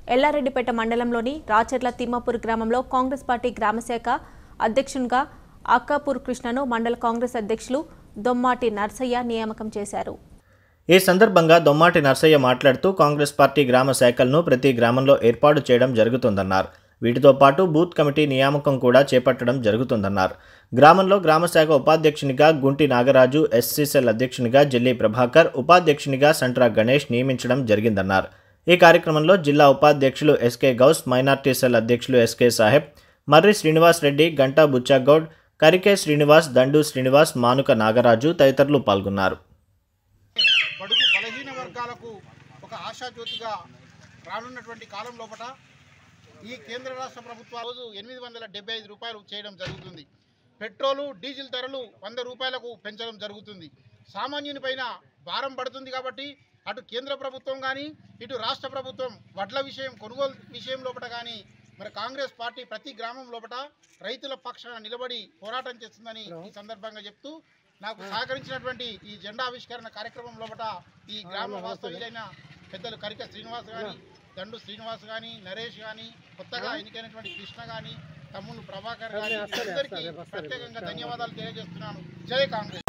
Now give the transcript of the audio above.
ఎల్లారెడ్డిపేట మండలంలోని రాచర్ల తిమ్మాపూర్ గ్రామంలో కాంగ్రెస్ పార్టీ గ్రామశాఖ అధ్యక్షునిగా అక్కాపూర్ కృష్ణను మండల కాంగ్రెస్ అధ్యక్షులు దొమ్మాటి నర్సయ్య నియామకం చేశారు ఈ సందర్భంగా దొమ్మాటి నర్సయ్య మాట్లాడుతూ కాంగ్రెస్ పార్టీ గ్రామ శాఖలను ప్రతి గ్రామంలో ఏర్పాటు చేయడం జరుగుతుందన్నారు వీటితో పాటు బూత్ కమిటీ నియామకం కూడా చేపట్టడం జరుగుతుందన్నారు గ్రామంలో గ్రామశాఖ ఉపాధ్యక్షునిగా గుంటి నాగరాజు ఎస్సీసెల్ అధ్యక్షునిగా జిల్లి ప్రభాకర్ ఉపాధ్యక్షునిగా సంట్రా గణేష్ నియమించడం జరిగిందన్నారు ఈ కార్యక్రమంలో జిల్లా ఉపాధ్యక్షులు ఎస్కే గౌస్ మైనార్టీ సెల్ అధ్యక్షులు ఎస్కే సాహెబ్ మర్రి శ్రీనివాస్ రెడ్డి గంటా బుచ్చాగౌడ్ కరికే శ్రీనివాస్ దండు శ్రీనివాస్ మానుక నాగరాజు తదితరులు పాల్గొన్నారు బడుగు బలహీన వర్గాలకు ఒక ఆశాజ్యోతిగా రానున్నటువంటి కాలం లోపల ఈ కేంద్ర రాష్ట్ర ప్రభుత్వాలు రోజు ఎనిమిది వందల డెబ్బై ఐదు రూపాయలు చేయడం జరుగుతుంది పెట్రోలు డీజిల్ ధరలు వంద రూపాయలకు పెంచడం జరుగుతుంది సామాన్యుని పైన భారం పడుతుంది కాబట్టి అటు కేంద్ర ప్రభుత్వం కానీ ఇటు రాష్ట్ర ప్రభుత్వం వడ్ల విషయం కొనుగోలు విషయం లోపల కానీ మరి కాంగ్రెస్ పార్టీ ప్రతి గ్రామం లోపల రైతుల పక్షాన నిలబడి పోరాటం చేస్తుందని ఈ సందర్భంగా చెప్తూ నాకు సహకరించినటువంటి ఈ జెండా ఆవిష్కరణ కార్యక్రమం లోపల ఈ గ్రామ వాస్తవ్యులైన పెద్దలు కరిక శ్రీనివాస్ కానీ దండు శ్రీనివాస్ కానీ నరేష్ కానీ కొత్తగా ఎన్నికైనటువంటి కృష్ణ కానీ తమ్ముడు ప్రభాకర్ కానీ అందరికీ ప్రత్యేకంగా ధన్యవాదాలు తెలియజేస్తున్నాను జై కాంగ్రెస్